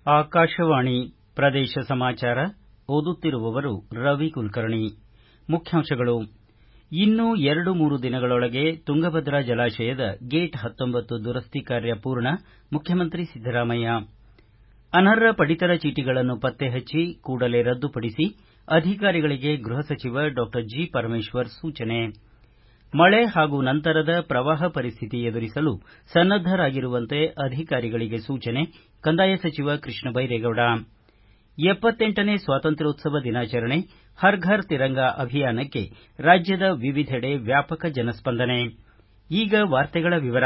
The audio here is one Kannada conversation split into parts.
ಆಕಾಶವಾಣಿ ಪ್ರದೇಶ ಸಮಾಚಾರ ಓದುತ್ತಿರುವವರು ರವಿ ಕುಲಕರ್ಣಿ ಮುಖ್ಯಾಂಶಗಳು ಇನ್ನು ಎರಡು ಮೂರು ದಿನಗಳೊಳಗೆ ತುಂಗಭದ್ರಾ ಜಲಾಶಯದ ಗೇಟ್ ಹತ್ತೊಂಬತ್ತು ದುರಸ್ತಿ ಕಾರ್ಯ ಪೂರ್ಣ ಮುಖ್ಯಮಂತ್ರಿ ಸಿದ್ದರಾಮಯ್ಯ ಅನರ್ಹ ಪಡಿತರ ಚೀಟಿಗಳನ್ನು ಪತ್ತೆ ಹಚ್ಚಿ ಕೂಡಲೇ ರದ್ದುಪಡಿಸಿ ಅಧಿಕಾರಿಗಳಿಗೆ ಗೃಹ ಸಚಿವ ಡಾ ಜಿ ಪರಮೇಶ್ವರ್ ಸೂಚನೆ ಮಳೆ ಹಾಗೂ ನಂತರದ ಪ್ರವಾಹ ಪರಿಸ್ಥಿತಿ ಎದುರಿಸಲು ಸನ್ನದ್ದರಾಗಿರುವಂತೆ ಅಧಿಕಾರಿಗಳಿಗೆ ಸೂಚನೆ ಕಂದಾಯ ಸಚಿವ ಕೃಷ್ಣ ಬೈರೇಗೌಡ ಎಪ್ಪತ್ತೆಂಟನೇ ಸ್ವಾತಂತ್ರ್ಯೋತ್ಸವ ದಿನಾಚರಣೆ ಹರ್ ಘರ್ ತಿರಂಗಾ ಅಭಿಯಾನಕ್ಕೆ ರಾಜ್ಯದ ವಿವಿಧೆಡೆ ವ್ಯಾಪಕ ಜನಸ್ಪಂದನೆ ಈಗ ವಾರ್ತೆಗಳ ವಿವರ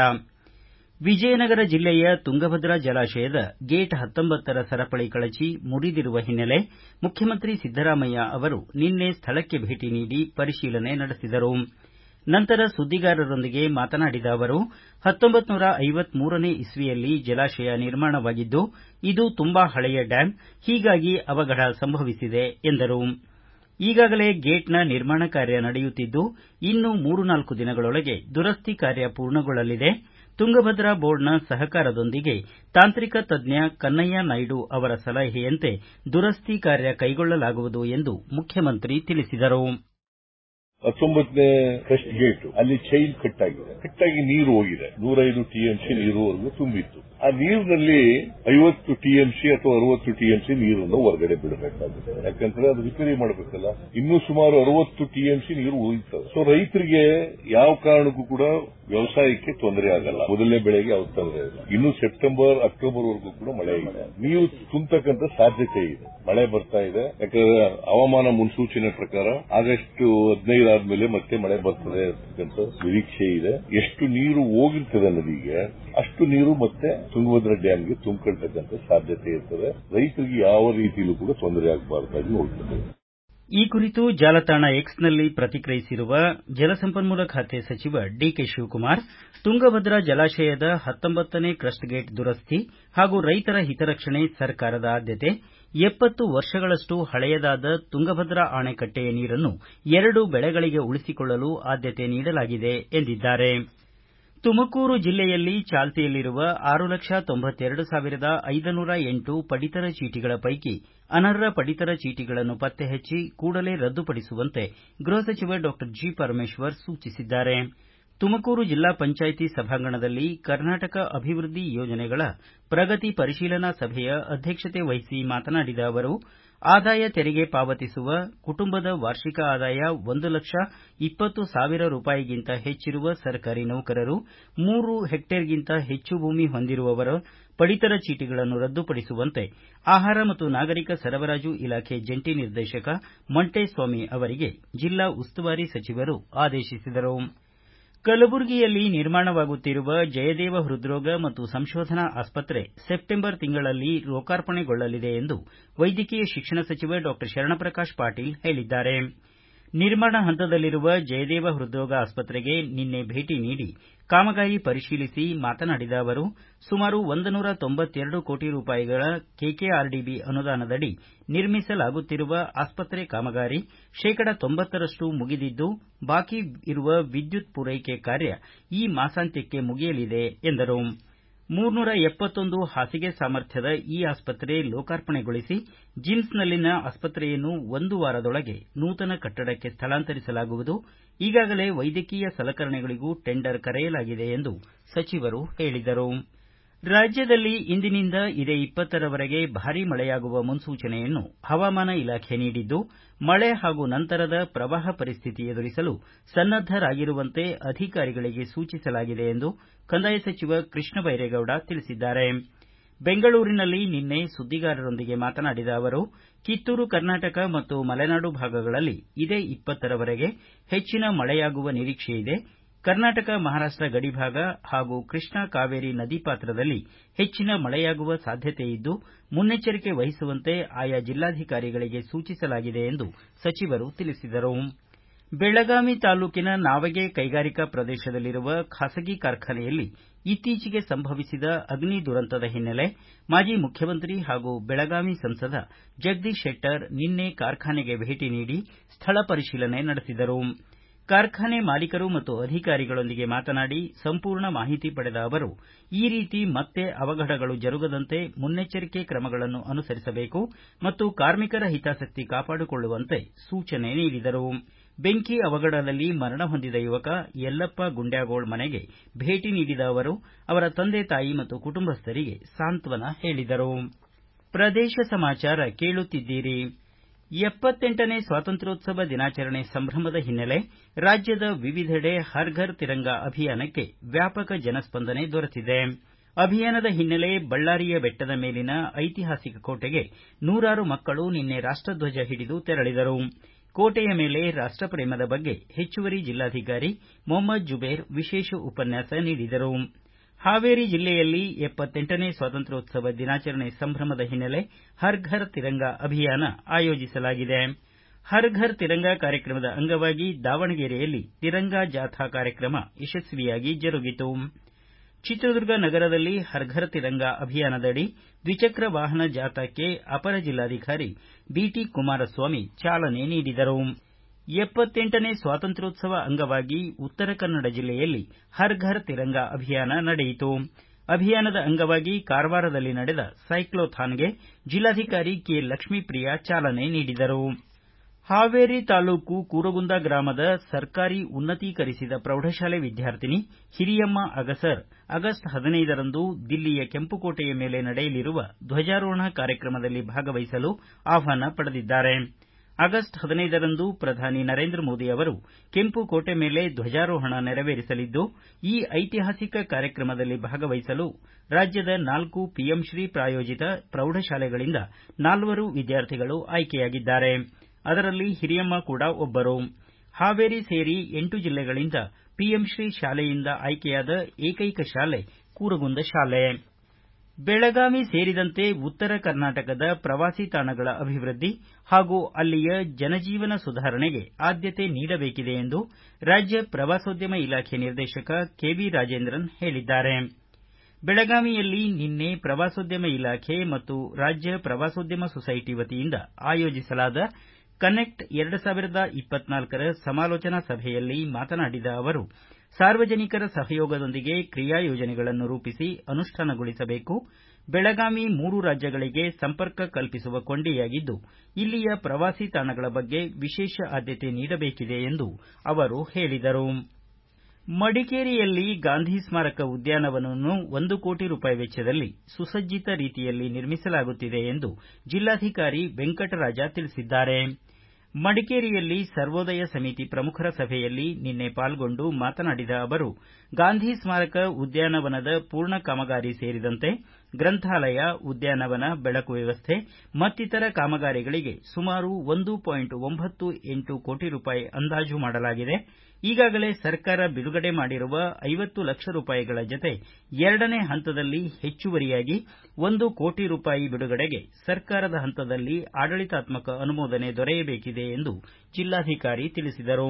ವಿಜಯನಗರ ಜಿಲ್ಲೆಯ ತುಂಗಭದ್ರಾ ಜಲಾಶಯದ ಗೇಟ್ ಹತ್ತೊಂಬತ್ತರ ಸರಪಳಿ ಕಳಚಿ ಮುರಿದಿರುವ ಹಿನ್ನೆಲೆ ಮುಖ್ಯಮಂತ್ರಿ ಸಿದ್ದರಾಮಯ್ಯ ಅವರು ನಿನ್ನೆ ಸ್ಥಳಕ್ಕೆ ಭೇಟಿ ನೀಡಿ ಪರಿಶೀಲನೆ ನಡೆಸಿದರು ನಂತರ ಸುದ್ದಿಗಾರರೊಂದಿಗೆ ಮಾತನಾಡಿದ ಅವರು ಹತ್ತೊಂಬತ್ತು ನೂರ ಐವತ್ಮೂರನೇ ಇಸ್ವಿಯಲ್ಲಿ ಜಲಾಶಯ ನಿರ್ಮಾಣವಾಗಿದ್ದು ಇದು ತುಂಬಾ ಹಳೆಯ ಡ್ಯಾಂ ಹೀಗಾಗಿ ಅವಘಡ ಸಂಭವಿಸಿದೆ ಎಂದರು ಈಗಾಗಲೇ ಗೇಟ್ನ ನಿರ್ಮಾಣ ಕಾರ್ಯ ನಡೆಯುತ್ತಿದ್ದು ಇನ್ನು ಮೂರು ನಾಲ್ಕು ದಿನಗಳೊಳಗೆ ದುರಸ್ತಿ ಕಾರ್ಯ ಪೂರ್ಣಗೊಳ್ಳಲಿದೆ ತುಂಗಭದ್ರಾ ಬೋರ್ಡ್ನ ಸಹಕಾರದೊಂದಿಗೆ ತಾಂತ್ರಿಕ ತಜ್ಞ ಕನ್ನಯ್ಯ ನಾಯ್ಡು ಅವರ ಸಲಹೆಯಂತೆ ದುರಸ್ತಿ ಕಾರ್ಯ ಕೈಗೊಳ್ಳಲಾಗುವುದು ಎಂದು ಮುಖ್ಯಮಂತ್ರಿ ತಿಳಿಸಿದರು ಹತ್ತೊಂಬತ್ತನೇ ಕ್ರಸ್ಟ್ ಗೇಟ್ ಅಲ್ಲಿ ಚೈನ್ ಕಟ್ ಆಗಿದೆ ಕಟ್ ಆಗಿ ನೀರು ಹೋಗಿದೆ ನೂರೈದು ಟಿಎಂಸಿ ನೀರುವರೆಗೂ ತುಂಬಿತ್ತು ಆ ನೀರಿನಲ್ಲಿ ಐವತ್ತು ಟಿಎಂಸಿ ಅಥವಾ ಅರವತ್ತು ಟಿಎಂಸಿ ನೀರನ್ನು ಹೊರಗಡೆ ಬಿಡಬೇಕಾಗುತ್ತೆ ಯಾಕಂದ್ರೆ ಅದು ರಿಪೇರಿ ಮಾಡಬೇಕಲ್ಲ ಇನ್ನೂ ಸುಮಾರು ಅರವತ್ತು ಟಿಎಂಸಿ ನೀರು ಉಳಿತದೆ ಸೊ ರೈತರಿಗೆ ಯಾವ ಕಾರಣಕ್ಕೂ ಕೂಡ ವ್ಯವಸಾಯಕ್ಕೆ ತೊಂದರೆ ಆಗಲ್ಲ ಮೊದಲನೇ ಬೆಳೆಗೆ ಯಾವ ತೊಂದರೆ ಇಲ್ಲ ಇನ್ನು ಸೆಪ್ಟೆಂಬರ್ ಅಕ್ಟೋಬರ್ ವರೆಗೂ ಕೂಡ ಮಳೆ ಇದೆ ನೀರು ತುಂಬತಕ್ಕಂತ ಸಾಧ್ಯತೆ ಇದೆ ಮಳೆ ಬರ್ತಾ ಇದೆ ಯಾಕಂದ್ರೆ ಹವಾಮಾನ ಮುನ್ಸೂಚನೆ ಪ್ರಕಾರ ಆಗಸ್ಟ್ ಹದಿನೈದು ಆದ್ಮೇಲೆ ಮತ್ತೆ ಮಳೆ ಬರ್ತದೆ ಅಂತಕ್ಕಂಥ ನಿರೀಕ್ಷೆ ಇದೆ ಎಷ್ಟು ನೀರು ಹೋಗಿರ್ತದೆ ನದಿಗೆ ಅಷ್ಟು ನೀರು ಮತ್ತೆ ತುಂಗಭದ್ರಾ ಡ್ಯಾಂಗೆ ತುಂಬಿಕೊಳ್ತಕ್ಕಂಥ ಸಾಧ್ಯತೆ ಇರ್ತದೆ ರೈತರಿಗೆ ಯಾವ ರೀತಿಯಲ್ಲೂ ಕೂಡ ತೊಂದರೆ ಆಗಬಾರ್ದಾಗಿ ನೋಡ್ತದೆ ಈ ಕುರಿತು ಜಾಲತಾಣ ಎಕ್ಸ್ನಲ್ಲಿ ಪ್ರತಿಕ್ರಿಯಿಸಿರುವ ಜಲಸಂಪನ್ಮೂಲ ಖಾತೆ ಸಚಿವ ಡಿಕೆ ಶಿವಕುಮಾರ್ ತುಂಗಭದ್ರಾ ಜಲಾಶಯದ ಹತ್ತೊಂಬತ್ತನೇ ಕ್ರಸ್ಟ್ ಗೇಟ್ ದುರಸ್ತಿ ಹಾಗೂ ರೈತರ ಹಿತರಕ್ಷಣೆ ಸರ್ಕಾರದ ಆದ್ಯತೆ ಎಪ್ಪತ್ತು ವರ್ಷಗಳಷ್ಟು ಹಳೆಯದಾದ ತುಂಗಭದ್ರಾ ಅಣೆಕಟ್ಟೆಯ ನೀರನ್ನು ಎರಡು ಬೆಳೆಗಳಿಗೆ ಉಳಿಸಿಕೊಳ್ಳಲು ಆದ್ಯತೆ ನೀಡಲಾಗಿದೆ ಎಂದಿದ್ದಾರೆ ತುಮಕೂರು ಜಿಲ್ಲೆಯಲ್ಲಿ ಚಾಲ್ತಿಯಲ್ಲಿರುವ ಆರು ಲಕ್ಷ ತೊಂಬತ್ತೆರಡು ಸಾವಿರದ ಐದುನೂರ ಎಂಟು ಪಡಿತರ ಚೀಟಿಗಳ ಪೈಕಿ ಅನರ್ಹ ಪಡಿತರ ಚೀಟಿಗಳನ್ನು ಪತ್ತೆ ಹಚ್ಚಿ ಕೂಡಲೇ ರದ್ದುಪಡಿಸುವಂತೆ ಗೃಹ ಸಚಿವ ಡಾ ಜಿ ಪರಮೇಶ್ವರ್ ಸೂಚಿಸಿದ್ದಾರೆ ತುಮಕೂರು ಜಿಲ್ಲಾ ಪಂಚಾಯಿತಿ ಸಭಾಂಗಣದಲ್ಲಿ ಕರ್ನಾಟಕ ಅಭಿವೃದ್ಧಿ ಯೋಜನೆಗಳ ಪ್ರಗತಿ ಪರಿಶೀಲನಾ ಸಭೆಯ ಅಧ್ಯಕ್ಷತೆ ವಹಿಸಿ ಮಾತನಾಡಿದ ಅವರು ಆದಾಯ ತೆರಿಗೆ ಪಾವತಿಸುವ ಕುಟುಂಬದ ವಾರ್ಷಿಕ ಆದಾಯ ಒಂದು ಲಕ್ಷ ಇಪ್ಪತ್ತು ಸಾವಿರ ರೂಪಾಯಿಗಿಂತ ಹೆಚ್ಚಿರುವ ಸರ್ಕಾರಿ ನೌಕರರು ಮೂರು ಹೆಕ್ಟೇರ್ಗಿಂತ ಹೆಚ್ಚು ಭೂಮಿ ಹೊಂದಿರುವವರ ಪಡಿತರ ಚೀಟಿಗಳನ್ನು ರದ್ದುಪಡಿಸುವಂತೆ ಆಹಾರ ಮತ್ತು ನಾಗರಿಕ ಸರಬರಾಜು ಇಲಾಖೆ ಜಂಟಿ ನಿರ್ದೇಶಕ ಮಂಟೇಸ್ವಾಮಿ ಅವರಿಗೆ ಜಿಲ್ಲಾ ಉಸ್ತುವಾರಿ ಸಚಿವರು ಆದೇಶಿಸಿದರು ಕಲಬುರಗಿಯಲ್ಲಿ ನಿರ್ಮಾಣವಾಗುತ್ತಿರುವ ಜಯದೇವ ಹೃದ್ರೋಗ ಮತ್ತು ಸಂಶೋಧನಾ ಆಸ್ಪತ್ರೆ ಸೆಪ್ಟೆಂಬರ್ ತಿಂಗಳಲ್ಲಿ ಲೋಕಾರ್ಪಣೆಗೊಳ್ಳಲಿದೆ ಎಂದು ವೈದ್ಯಕೀಯ ಶಿಕ್ಷಣ ಸಚಿವ ಡಾ ಶರಣಪ್ರಕಾಶ್ ಪಾಟೀಲ್ ಹೇಳಿದ್ದಾರೆ ನಿರ್ಮಾಣ ಹಂತದಲ್ಲಿರುವ ಜಯದೇವ ಹೃದ್ರೋಗ ಆಸ್ಪತ್ರೆಗೆ ನಿನ್ನೆ ಭೇಟಿ ನೀಡಿ ಕಾಮಗಾರಿ ಪರಿಶೀಲಿಸಿ ಮಾತನಾಡಿದ ಅವರು ಸುಮಾರು ಒಂದು ನೂರ ತೊಂಬತ್ತೆರಡು ಕೋಟಿ ರೂಪಾಯಿಗಳ ಕೆಕೆಆರ್ಡಿಬಿ ಅನುದಾನದಡಿ ನಿರ್ಮಿಸಲಾಗುತ್ತಿರುವ ಆಸ್ಪತ್ರೆ ಕಾಮಗಾರಿ ಶೇಕಡ ತೊಂಬತ್ತರಷ್ಟು ಮುಗಿದಿದ್ದು ಬಾಕಿ ಇರುವ ವಿದ್ಯುತ್ ಪೂರೈಕೆ ಕಾರ್ಯ ಈ ಮಾಸಾಂತ್ಯಕ್ಕೆ ಮುಗಿಯಲಿದೆ ಎಂದರು ಮೂರ್ನೂರ ಎಪ್ಪತ್ತೊಂದು ಹಾಸಿಗೆ ಸಾಮರ್ಥ್ಯದ ಈ ಆಸ್ಪತ್ರೆ ಲೋಕಾರ್ಪಣೆಗೊಳಿಸಿ ಜಿಮ್ಸ್ನಲ್ಲಿನ ಆಸ್ಪತ್ರೆಯನ್ನು ಒಂದು ವಾರದೊಳಗೆ ನೂತನ ಕಟ್ಟಡಕ್ಕೆ ಸ್ಥಳಾಂತರಿಸಲಾಗುವುದು ಈಗಾಗಲೇ ವೈದ್ಯಕೀಯ ಸಲಕರಣೆಗಳಿಗೂ ಟೆಂಡರ್ ಕರೆಯಲಾಗಿದೆ ಎಂದು ಸಚಿವರು ಹೇಳಿದರು ರಾಜ್ಯದಲ್ಲಿ ಇಂದಿನಿಂದ ಇದೇ ಇಪ್ಪತ್ತರವರೆಗೆ ಭಾರೀ ಮಳೆಯಾಗುವ ಮುನ್ಸೂಚನೆಯನ್ನು ಹವಾಮಾನ ಇಲಾಖೆ ನೀಡಿದ್ದು ಮಳೆ ಹಾಗೂ ನಂತರದ ಪ್ರವಾಹ ಪರಿಸ್ಥಿತಿ ಎದುರಿಸಲು ಸನ್ನದ್ದರಾಗಿರುವಂತೆ ಅಧಿಕಾರಿಗಳಿಗೆ ಸೂಚಿಸಲಾಗಿದೆ ಎಂದು ಕಂದಾಯ ಸಚಿವ ಕೃಷ್ಣ ಬೈರೇಗೌಡ ತಿಳಿಸಿದ್ದಾರೆ ಬೆಂಗಳೂರಿನಲ್ಲಿ ನಿನ್ನೆ ಸುದ್ದಿಗಾರರೊಂದಿಗೆ ಮಾತನಾಡಿದ ಅವರು ಕಿತ್ತೂರು ಕರ್ನಾಟಕ ಮತ್ತು ಮಲೆನಾಡು ಭಾಗಗಳಲ್ಲಿ ಇದೇ ಇಪ್ಪತ್ತರವರೆಗೆ ಹೆಚ್ಚಿನ ಮಳೆಯಾಗುವ ನಿರೀಕ್ಷೆಯಿದೆ ಕರ್ನಾಟಕ ಮಹಾರಾಷ್ಟ ಗಡಿಭಾಗ ಹಾಗೂ ಕೃಷ್ಣಾ ಕಾವೇರಿ ನದಿ ಪಾತ್ರದಲ್ಲಿ ಹೆಚ್ಚಿನ ಮಳೆಯಾಗುವ ಸಾಧ್ಯತೆಯಿದ್ದು ಮುನ್ನೆಚ್ಚರಿಕೆ ವಹಿಸುವಂತೆ ಆಯಾ ಜಿಲ್ಲಾಧಿಕಾರಿಗಳಿಗೆ ಸೂಚಿಸಲಾಗಿದೆ ಎಂದು ಸಚಿವರು ತಿಳಿಸಿದರು ಬೆಳಗಾವಿ ತಾಲೂಕಿನ ನಾವಗೆ ಕೈಗಾರಿಕಾ ಪ್ರದೇಶದಲ್ಲಿರುವ ಖಾಸಗಿ ಕಾರ್ಖಾನೆಯಲ್ಲಿ ಇತ್ತೀಚೆಗೆ ಸಂಭವಿಸಿದ ಅಗ್ನಿ ದುರಂತದ ಹಿನ್ನೆಲೆ ಮಾಜಿ ಮುಖ್ಯಮಂತ್ರಿ ಹಾಗೂ ಬೆಳಗಾವಿ ಸಂಸದ ಜಗದೀಶ್ ಶೆಟ್ಟರ್ ನಿನ್ನೆ ಕಾರ್ಖಾನೆಗೆ ಭೇಟಿ ನೀಡಿ ಸ್ಥಳ ಪರಿಶೀಲನೆ ನಡೆಸಿದರು ಕಾರ್ಖಾನೆ ಮಾಲೀಕರು ಮತ್ತು ಅಧಿಕಾರಿಗಳೊಂದಿಗೆ ಮಾತನಾಡಿ ಸಂಪೂರ್ಣ ಮಾಹಿತಿ ಪಡೆದ ಅವರು ಈ ರೀತಿ ಮತ್ತೆ ಅವಘಡಗಳು ಜರುಗದಂತೆ ಮುನ್ನೆಚ್ಚರಿಕೆ ಕ್ರಮಗಳನ್ನು ಅನುಸರಿಸಬೇಕು ಮತ್ತು ಕಾರ್ಮಿಕರ ಹಿತಾಸಕ್ತಿ ಕಾಪಾಡಿಕೊಳ್ಳುವಂತೆ ಸೂಚನೆ ನೀಡಿದರು ಬೆಂಕಿ ಅವಘಡದಲ್ಲಿ ಮರಣ ಹೊಂದಿದ ಯುವಕ ಯಲ್ಲಪ್ಪ ಗುಂಡ್ಯಾಗೋಳ ಮನೆಗೆ ಭೇಟಿ ನೀಡಿದ ಅವರು ಅವರ ತಂದೆ ತಾಯಿ ಮತ್ತು ಕುಟುಂಬಸ್ಥರಿಗೆ ಸಾಂತ್ವನ ಹೇಳಿದರು ಪ್ರದೇಶ ಸಮಾಚಾರ ಕೇಳುತ್ತಿದ್ದೀರಿ ಎಪ್ಪತ್ತೆಂಟನೇ ಸ್ವಾತಂತ್ರ್ಯೋತ್ಸವ ದಿನಾಚರಣೆ ಸಂಭ್ರಮದ ಹಿನ್ನೆಲೆ ರಾಜ್ಯದ ವಿವಿಧೆಡೆ ಹರ್ ಘರ್ ತಿರಂಗಾ ಅಭಿಯಾನಕ್ಕೆ ವ್ಯಾಪಕ ಜನಸ್ಪಂದನೆ ದೊರೆತಿದೆ ಅಭಿಯಾನದ ಹಿನ್ನೆಲೆ ಬಳ್ಳಾರಿಯ ಬೆಟ್ಟದ ಮೇಲಿನ ಐತಿಹಾಸಿಕ ಕೋಟೆಗೆ ನೂರಾರು ಮಕ್ಕಳು ನಿನ್ನೆ ರಾಷ್ಟಧ್ವಜ ಹಿಡಿದು ತೆರಳಿದರು ಕೋಟೆಯ ಮೇಲೆ ರಾಷ್ಟಪ್ರೇಮದ ಬಗ್ಗೆ ಹೆಚ್ಚುವರಿ ಜಿಲ್ಲಾಧಿಕಾರಿ ಮೊಹಮ್ಮದ್ ಜುಬೇರ್ ವಿಶೇಷ ಉಪನ್ಯಾಸ ನೀಡಿದರು ಹಾವೇರಿ ಜಿಲ್ಲೆಯಲ್ಲಿ ಎಪ್ಪತ್ತೆಂಟನೇ ಸ್ವಾತಂತ್ರ್ಯೋತ್ಸವ ದಿನಾಚರಣೆ ಸಂಭ್ರಮದ ಹಿನ್ನೆಲೆ ಹರ್ ಘರ್ ತಿರಂಗಾ ಅಭಿಯಾನ ಆಯೋಜಿಸಲಾಗಿದೆ ಹರ್ ಘರ್ ತಿರಂಗಾ ಕಾರ್ಯಕ್ರಮದ ಅಂಗವಾಗಿ ದಾವಣಗೆರೆಯಲ್ಲಿ ತಿರಂಗಾ ಜಾಥಾ ಕಾರ್ಯಕ್ರಮ ಯಶಸ್ವಿಯಾಗಿ ಜರುಗಿತು ಚಿತ್ರದುರ್ಗ ನಗರದಲ್ಲಿ ಹರ್ ಘರ್ ತಿರಂಗಾ ಅಭಿಯಾನದಡಿ ದ್ವಿಚಕ್ರ ವಾಹನ ಜಾಥಾಕ್ಕೆ ಅಪರ ಜಿಲ್ಲಾಧಿಕಾರಿ ಬಿಟಿ ಕುಮಾರಸ್ವಾಮಿ ಚಾಲನೆ ನೀಡಿದರು ಎಪ್ಪತ್ತೆಂಟನೇ ಸ್ವಾತಂತ್ರ್ಯೋತ್ಸವ ಅಂಗವಾಗಿ ಉತ್ತರ ಕನ್ನಡ ಜಿಲ್ಲೆಯಲ್ಲಿ ಹರ್ ಘರ್ ತಿರಂಗಾ ಅಭಿಯಾನ ನಡೆಯಿತು ಅಭಿಯಾನದ ಅಂಗವಾಗಿ ಕಾರವಾರದಲ್ಲಿ ನಡೆದ ಸೈಕ್ಲೋಥಾನ್ಗೆ ಜಿಲ್ಲಾಧಿಕಾರಿ ಕೆ ಲಕ್ಷ್ಮೀಪ್ರಿಯಾ ಚಾಲನೆ ನೀಡಿದರು ಹಾವೇರಿ ತಾಲೂಕು ಕೂರಗುಂದ ಗ್ರಾಮದ ಸರ್ಕಾರಿ ಉನ್ನತೀಕರಿಸಿದ ಪ್ರೌಢಶಾಲೆ ವಿದ್ಯಾರ್ಥಿನಿ ಹಿರಿಯಮ್ಮ ಅಗಸರ್ ಆಗಸ್ಟ್ ಹದಿನೈದರಂದು ದಿಲ್ಲಿಯ ಕೆಂಪುಕೋಟೆಯ ಮೇಲೆ ನಡೆಯಲಿರುವ ಧ್ವಜಾರೋಹಣ ಕಾರ್ಯಕ್ರಮದಲ್ಲಿ ಭಾಗವಹಿಸಲು ಆಹ್ವಾನ ಪಡೆದಿದ್ದಾರೆ ಆಗಸ್ಟ್ ಹದಿನೈದರಂದು ಪ್ರಧಾನಿ ನರೇಂದ್ರ ಮೋದಿ ಅವರು ಕೆಂಪುಕೋಟೆ ಮೇಲೆ ಧ್ವಜಾರೋಹಣ ನೆರವೇರಿಸಲಿದ್ದು ಈ ಐತಿಹಾಸಿಕ ಕಾರ್ಯಕ್ರಮದಲ್ಲಿ ಭಾಗವಹಿಸಲು ರಾಜ್ಯದ ನಾಲ್ಕು ಪಿಎಂಶ್ರೀ ಪ್ರಾಯೋಜಿತ ಪ್ರೌಢಶಾಲೆಗಳಿಂದ ನಾಲ್ವರು ವಿದ್ಯಾರ್ಥಿಗಳು ಆಯ್ಕೆಯಾಗಿದ್ದಾರೆ ಅದರಲ್ಲಿ ಹಿರಿಯಮ್ಮ ಕೂಡ ಒಬ್ಬರು ಹಾವೇರಿ ಸೇರಿ ಎಂಟು ಜಿಲ್ಲೆಗಳಿಂದ ಪಿಎಂಶ್ರೀ ಶಾಲೆಯಿಂದ ಆಯ್ಕೆಯಾದ ಏಕೈಕ ಶಾಲೆ ಕೂರಗುಂದ ಶಾಲೆ ಬೆಳಗಾವಿ ಸೇರಿದಂತೆ ಉತ್ತರ ಕರ್ನಾಟಕದ ಪ್ರವಾಸಿ ತಾಣಗಳ ಅಭಿವೃದ್ಧಿ ಹಾಗೂ ಅಲ್ಲಿಯ ಜನಜೀವನ ಸುಧಾರಣೆಗೆ ಆದ್ಯತೆ ನೀಡಬೇಕಿದೆ ಎಂದು ರಾಜ್ಯ ಪ್ರವಾಸೋದ್ಯಮ ಇಲಾಖೆ ನಿರ್ದೇಶಕ ಕೆವಿ ರಾಜೇಂದ್ರನ್ ಹೇಳಿದ್ದಾರೆ ಬೆಳಗಾವಿಯಲ್ಲಿ ನಿನ್ನೆ ಪ್ರವಾಸೋದ್ಯಮ ಇಲಾಖೆ ಮತ್ತು ರಾಜ್ಯ ಪ್ರವಾಸೋದ್ಯಮ ಸೊಸೈಟಿ ವತಿಯಿಂದ ಆಯೋಜಿಸಲಾದ ಕನೆಕ್ಟ್ ಎರಡು ಸಾವಿರದ ಇಪ್ಪತ್ನಾಲ್ಕರ ಸಮಾಲೋಚನಾ ಸಭೆಯಲ್ಲಿ ಮಾತನಾಡಿದ ಅವರು ಸಾರ್ವಜನಿಕರ ಸಹಯೋಗದೊಂದಿಗೆ ಕ್ರಿಯಾ ಯೋಜನೆಗಳನ್ನು ರೂಪಿಸಿ ಅನುಷ್ಠಾನಗೊಳಿಸಬೇಕು ಬೆಳಗಾವಿ ಮೂರು ರಾಜ್ಯಗಳಿಗೆ ಸಂಪರ್ಕ ಕಲ್ಪಿಸುವ ಕೊಂಡಿಯಾಗಿದ್ದು ಇಲ್ಲಿಯ ಪ್ರವಾಸಿ ತಾಣಗಳ ಬಗ್ಗೆ ವಿಶೇಷ ಆದ್ಯತೆ ನೀಡಬೇಕಿದೆ ಎಂದು ಅವರು ಹೇಳಿದರು ಮಡಿಕೇರಿಯಲ್ಲಿ ಗಾಂಧಿ ಸ್ಮಾರಕ ಉದ್ಯಾನವನವನ್ನು ಒಂದು ಕೋಟಿ ರೂಪಾಯಿ ವೆಚ್ಚದಲ್ಲಿ ಸುಸಜ್ಜಿತ ರೀತಿಯಲ್ಲಿ ನಿರ್ಮಿಸಲಾಗುತ್ತಿದೆ ಎಂದು ಜಿಲ್ಲಾಧಿಕಾರಿ ವೆಂಕಟರಾಜ ತಿಳಿಸಿದ್ದಾರೆ ಮಡಿಕೇರಿಯಲ್ಲಿ ಸರ್ವೋದಯ ಸಮಿತಿ ಪ್ರಮುಖರ ಸಭೆಯಲ್ಲಿ ನಿನ್ನೆ ಪಾಲ್ಗೊಂಡು ಮಾತನಾಡಿದ ಅವರು ಗಾಂಧಿ ಸ್ಮಾರಕ ಉದ್ಯಾನವನದ ಪೂರ್ಣ ಕಾಮಗಾರಿ ಸೇರಿದಂತೆ ಗ್ರಂಥಾಲಯ ಉದ್ಯಾನವನ ಬೆಳಕು ವ್ಯವಸ್ಥೆ ಮತ್ತಿತರ ಕಾಮಗಾರಿಗಳಿಗೆ ಸುಮಾರು ಒಂದು ಪಾಯಿಂಟ್ ಒಂಬತ್ತು ಎಂಟು ಕೋಟಿ ರೂಪಾಯಿ ಅಂದಾಜು ಮಾಡಲಾಗಿದೆ ಈಗಾಗಲೇ ಸರ್ಕಾರ ಬಿಡುಗಡೆ ಮಾಡಿರುವ ಐವತ್ತು ಲಕ್ಷ ರೂಪಾಯಿಗಳ ಜತೆ ಎರಡನೇ ಹಂತದಲ್ಲಿ ಹೆಚ್ಚುವರಿಯಾಗಿ ಒಂದು ಕೋಟಿ ರೂಪಾಯಿ ಬಿಡುಗಡೆಗೆ ಸರ್ಕಾರದ ಹಂತದಲ್ಲಿ ಆಡಳಿತಾತ್ಮಕ ಅನುಮೋದನೆ ದೊರೆಯಬೇಕಿದೆ ಎಂದು ಜಿಲ್ಲಾಧಿಕಾರಿ ತಿಳಿಸಿದರು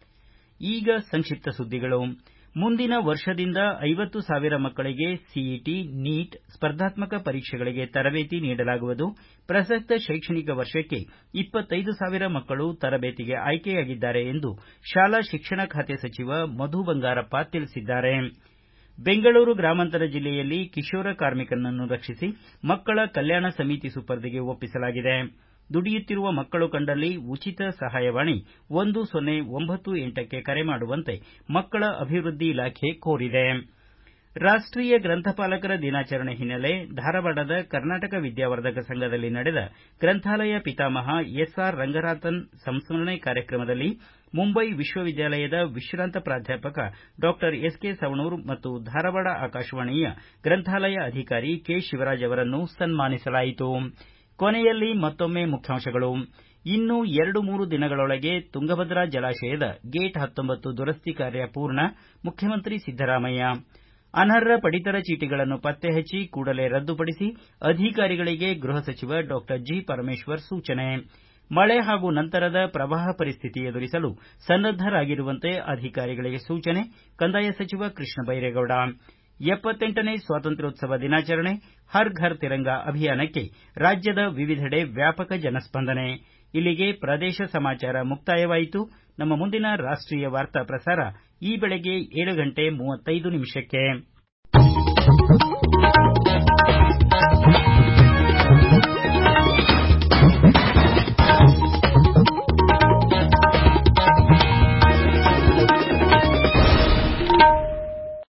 ಈಗ ಸಂಕ್ಷಿಪ್ತ ಸುದ್ದಿಗಳು ಮುಂದಿನ ವರ್ಷದಿಂದ ಐವತ್ತು ಸಾವಿರ ಮಕ್ಕಳಿಗೆ ಸಿಇಟಿ ನೀಟ್ ಸ್ಪರ್ಧಾತ್ಮಕ ಪರೀಕ್ಷೆಗಳಿಗೆ ತರಬೇತಿ ನೀಡಲಾಗುವುದು ಪ್ರಸಕ್ತ ಶೈಕ್ಷಣಿಕ ವರ್ಷಕ್ಕೆ ಇಪ್ಪತ್ತೈದು ಸಾವಿರ ಮಕ್ಕಳು ತರಬೇತಿಗೆ ಆಯ್ಕೆಯಾಗಿದ್ದಾರೆ ಎಂದು ಶಾಲಾ ಶಿಕ್ಷಣ ಖಾತೆ ಸಚಿವ ಮಧು ಬಂಗಾರಪ್ಪ ತಿಳಿಸಿದ್ದಾರೆ ಬೆಂಗಳೂರು ಗ್ರಾಮಾಂತರ ಜಿಲ್ಲೆಯಲ್ಲಿ ಕಿಶೋರ ಕಾರ್ಮಿಕನನ್ನು ರಕ್ಷಿಸಿ ಮಕ್ಕಳ ಕಲ್ಯಾಣ ಸಮಿತಿ ಸುಪರ್ದಿಗೆ ಒಪ್ಪಿಸಲಾಗಿದೆ ದುಡಿಯುತ್ತಿರುವ ಮಕ್ಕಳು ಕಂಡಲ್ಲಿ ಉಚಿತ ಸಹಾಯವಾಣಿ ಒಂದು ಸೊನ್ನೆ ಒಂಬತ್ತು ಎಂಟಕ್ಕೆ ಕರೆ ಮಾಡುವಂತೆ ಮಕ್ಕಳ ಅಭಿವೃದ್ಧಿ ಇಲಾಖೆ ಕೋರಿದೆ ರಾಷ್ಟೀಯ ಗ್ರಂಥಪಾಲಕರ ದಿನಾಚರಣೆ ಹಿನ್ನೆಲೆ ಧಾರವಾಡದ ಕರ್ನಾಟಕ ವಿದ್ಯಾವರ್ಧಕ ಸಂಘದಲ್ಲಿ ನಡೆದ ಗ್ರಂಥಾಲಯ ಪಿತಾಮಹ ಎಸ್ಆರ್ ರಂಗನಾಥನ್ ಸಂಸ್ಮರಣೆ ಕಾರ್ಯಕ್ರಮದಲ್ಲಿ ಮುಂಬೈ ವಿಶ್ವವಿದ್ಯಾಲಯದ ವಿಶ್ರಾಂತ ಪ್ರಾಧ್ಯಾಪಕ ಡಾಕ್ಟರ್ ಎಸ್ಕೆ ಸವಣೂರ್ ಮತ್ತು ಧಾರವಾಡ ಆಕಾಶವಾಣಿಯ ಗ್ರಂಥಾಲಯ ಅಧಿಕಾರಿ ಕೆ ಶಿವರಾಜ್ ಅವರನ್ನು ಸನ್ಮಾನಿಸಲಾಯಿತು ಕೊನೆಯಲ್ಲಿ ಮತ್ತೊಮ್ಮೆ ಮುಖ್ಯಾಂಶಗಳು ಇನ್ನು ಎರಡು ಮೂರು ದಿನಗಳೊಳಗೆ ತುಂಗಭದ್ರಾ ಜಲಾಶಯದ ಗೇಟ್ ಹತ್ತೊಂಬತ್ತು ದುರಸ್ತಿ ಕಾರ್ಯ ಪೂರ್ಣ ಮುಖ್ಯಮಂತ್ರಿ ಸಿದ್ದರಾಮಯ್ಯ ಅನರ್ಹ ಪಡಿತರ ಚೀಟಿಗಳನ್ನು ಪತ್ತೆ ಹಚ್ಚಿ ಕೂಡಲೇ ರದ್ದುಪಡಿಸಿ ಅಧಿಕಾರಿಗಳಿಗೆ ಗೃಹ ಸಚಿವ ಡಾಕ್ಟರ್ ಜಿ ಪರಮೇಶ್ವರ್ ಸೂಚನೆ ಮಳೆ ಹಾಗೂ ನಂತರದ ಪ್ರವಾಹ ಪರಿಸ್ಥಿತಿ ಎದುರಿಸಲು ಸನ್ನದ್ದರಾಗಿರುವಂತೆ ಅಧಿಕಾರಿಗಳಿಗೆ ಸೂಚನೆ ಕಂದಾಯ ಸಚಿವ ಕೃಷ್ಣ ಬೈರೇಗೌಡ ಎಪ್ಪತ್ತೆಂಟನೇ ಸ್ವಾತಂತ್ರ್ಯೋತ್ಸವ ದಿನಾಚರಣೆ ಹರ್ ಘರ್ ತಿರಂಗಾ ಅಭಿಯಾನಕ್ಕೆ ರಾಜ್ಯದ ವಿವಿಧೆಡೆ ವ್ಯಾಪಕ ಜನಸ್ಪಂದನೆ ಇಲ್ಲಿಗೆ ಪ್ರದೇಶ ಸಮಾಚಾರ ಮುಕ್ತಾಯವಾಯಿತು ನಮ್ಮ ಮುಂದಿನ ರಾಷ್ಟೀಯ ವಾರ್ತಾ ಪ್ರಸಾರ ಈ ಬೆಳಗ್ಗೆ ಏಳು ಗಂಟೆ ಮೂವತ್ತೈದು ನಿಮಿಷಕ್ಕೆ